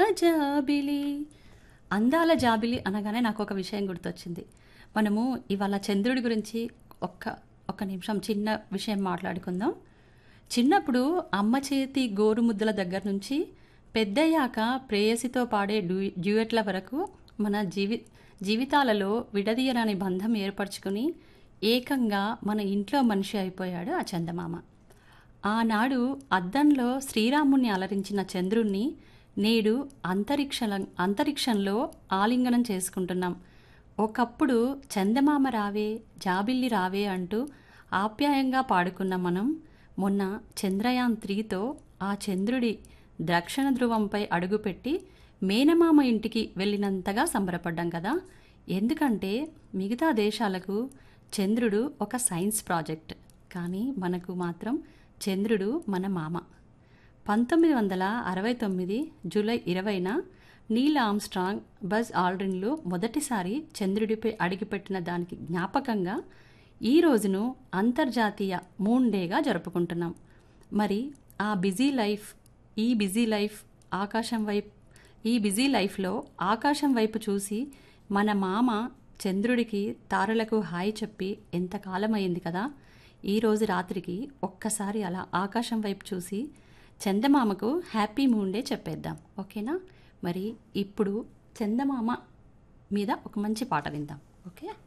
జాబిలి అందాల జాబిలి అనగానే నాకు ఒక విషయం గుర్తొచ్చింది మనము ఇవాళ చంద్రుడి గురించి ఒక్క ఒక్క నిమిషం చిన్న విషయం మాట్లాడుకుందాం చిన్నప్పుడు అమ్మ చేతి గోరుముద్దల దగ్గర నుంచి పెద్దయ్యాక ప్రేయసితో పాడే డ్యూ డ్యూయట్ల వరకు మన జీవి జీవితాలలో విడదీయరాని బంధం ఏర్పరచుకుని ఏకంగా మన ఇంట్లో మనిషి అయిపోయాడు ఆ చందమామ ఆనాడు అద్దంలో శ్రీరాముణ్ణి అలరించిన చంద్రుణ్ణి నేడు అంతరిక్ష అంతరిక్షంలో ఆలింగనం చేసుకుంటున్నాం ఒకప్పుడు చందమామ రావే జాబిల్లి రావే అంటూ ఆప్యాయంగా పాడుకున్న మనం మొన్న చంద్రయాన్ త్రీతో ఆ చంద్రుడి దక్షిణ ధ్రువంపై అడుగుపెట్టి మేనమామ ఇంటికి వెళ్ళినంతగా సంబరపడ్డాం కదా ఎందుకంటే మిగతా దేశాలకు చంద్రుడు ఒక సైన్స్ ప్రాజెక్ట్ కానీ మనకు మాత్రం చంద్రుడు మన మామ పంతొమ్మిది వందల అరవై తొమ్మిది జూలై ఇరవైన నీల్ ఆమ్స్ట్రాంగ్ బజ్ ఆల్డ్రిన్లు మొదటిసారి చంద్రుడిపై అడిగిపెట్టిన దానికి జ్ఞాపకంగా ఈ రోజును అంతర్జాతీయ మూన్ డేగా జరుపుకుంటున్నాం మరి ఆ బిజీ లైఫ్ ఈ బిజీ లైఫ్ ఆకాశం వైపు ఈ బిజీ లైఫ్లో ఆకాశం వైపు చూసి మన మామ చంద్రుడికి తారలకు హాయ్ చెప్పి ఎంతకాలమైంది కదా ఈ రోజు రాత్రికి ఒక్కసారి అలా ఆకాశం వైపు చూసి చందమామకు హ్యాపీ మూన్ డే చెప్పేద్దాం ఓకేనా మరి ఇప్పుడు చందమామ మీద ఒక మంచి పాట విందాం ఓకే